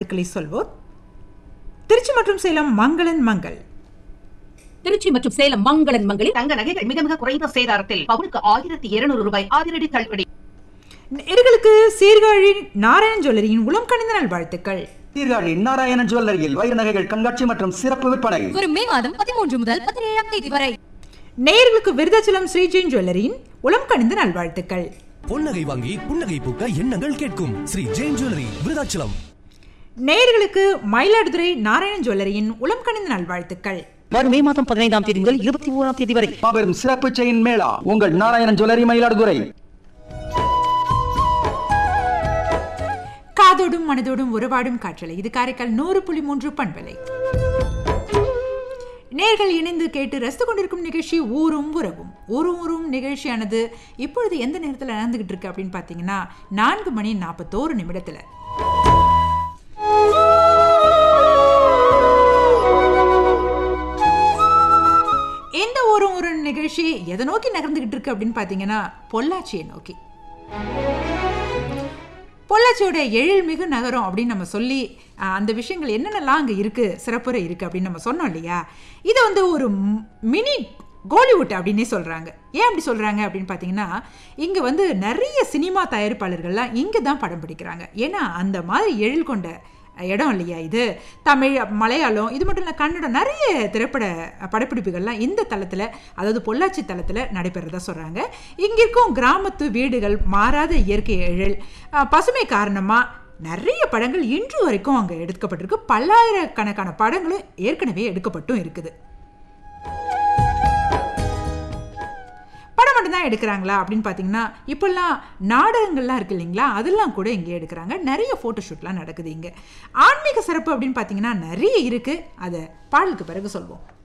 வாழ்த்துக்களை சொல்வோர் திருச்சி மற்றும் சேலம் மங்களன் மங்கள் திருச்சி மற்றும் சேலம் மங்களன் மங்களில் தங்க நகைகள் மிக மிக குறைந்த சேதாரத்தில் பவுனுக்கு ஆயிரத்தி இருநூறு ரூபாய் அதிரடி தள்ளுபடி நேர்களுக்கு சீர்காழி நாராயண் ஜுவல்லரியின் உளம் கணிந்த நல் வாழ்த்துக்கள் சீர்காழி நாராயணன் ஜுவல்லரியில் வைர நகைகள் கண்காட்சி மற்றும் சிறப்பு விற்பனை வரும் மே மாதம் பதிமூன்று முதல் பதினேழாம் தேதி வரை நேர்களுக்கு விருதாச்சலம் ஸ்ரீஜெயின் ஜுவல்லரியின் உளம் கணிந்த நல்வாழ்த்துக்கள் பொன்னகை வாங்கி புன்னகை பூக்க எண்ணங்கள் கேட்கும் ஸ்ரீ ஜெயின் ஜுவல்லரி விருதாச்சலம் நேர்களுக்கு மயிலாடுதுறை நாராயணன் ஜுவல்லரியின் உளம் கணிந்த நல்வாழ்த்துக்கள் வரும் மே மாதம் பதினைந்தாம் தேதி முதல் இருபத்தி ஓராம் தேதி வரை மாபெரும் சிறப்பு செயின் மேளா உங்கள் நாராயணன் ஜுவல்லரி மயிலாடுதுறை காதோடும் மனதோடும் உறவாடும் காற்றலை இது காரைக்கால் நூறு புள்ளி மூன்று பண்பலை நேர்கள் இணைந்து கேட்டு ரசித்து கொண்டிருக்கும் நிகழ்ச்சி ஊரும் உறவும் ஊரும் ஊரும் நிகழ்ச்சியானது இப்பொழுது எந்த நேரத்தில் நடந்துகிட்டு இருக்கு அப்படின்னு பார்த்தீங்கன்னா நான்கு மணி நாற்பத்தோரு நிமிடத்தில் இந்த ஊரும் ஒரு நிகழ்ச்சி எதை நோக்கி நகர்ந்துகிட்டு இருக்கு அப்படின்னு பார்த்தீங்கன்னா பொள்ளாச்சியை நோக்கி பொள்ளாச்சியோட எழில்மிகு நகரம் அப்படின்னு நம்ம சொல்லி ஆஹ், அந்த விஷயங்கள் என்னென்னலாம் அங்கே இருக்குது சிறப்புரை இருக்குது அப்படின்னு நம்ம சொன்னோம் இல்லையா இது வந்து ஒரு ம்- மினி கோலிவுட் அப்படின்னே சொல்கிறாங்க ஏன் அப்படி சொல்கிறாங்க அப்படின்னு பார்த்தீங்கன்னா இங்கே வந்து நிறைய சினிமா தயாரிப்பாளர்கள்லாம் இங்கே தான் படம் பிடிக்கிறாங்க ஏன்னா அந்த மாதிரி எழில் கொண்ட இடம் இல்லையா இது தமிழ் மலையாளம் இது மட்டும் இல்லை கன்னடம் நிறைய திரைப்பட படப்பிடிப்புகள்லாம் இந்த தளத்தில் அதாவது பொள்ளாச்சி தளத்தில் நடைபெறதா சொல்கிறாங்க இங்கே இருக்கும் கிராமத்து வீடுகள் மாறாத இயற்கை எழில் அஹ், பசுமை காரணமாக நிறைய படங்கள் இன்று வரைக்கும் அங்கே எடுக்கப்பட்டிருக்கு பல்லாயிரக்கணக்கான படங்களும் ஏற்கனவே எடுக்கப்பட்டும் இருக்குது படம் மட்டும்தான் எடுக்கிறாங்களா அப்படின்னு பார்த்தீங்கன்னா இப்போல்லாம் நாடகங்கள்லாம் இருக்கு இல்லைங்களா அதெல்லாம் கூட இங்கே எடுக்கிறாங்க நிறைய ஃபோட்டோஷூட்லாம் நடக்குது இங்கே ஆன்மீக சிறப்பு அப்படின்னு பார்த்தீங்கன்னா நிறைய இருக்குது அதை பாடலுக்கு பிறகு சொல்வோம்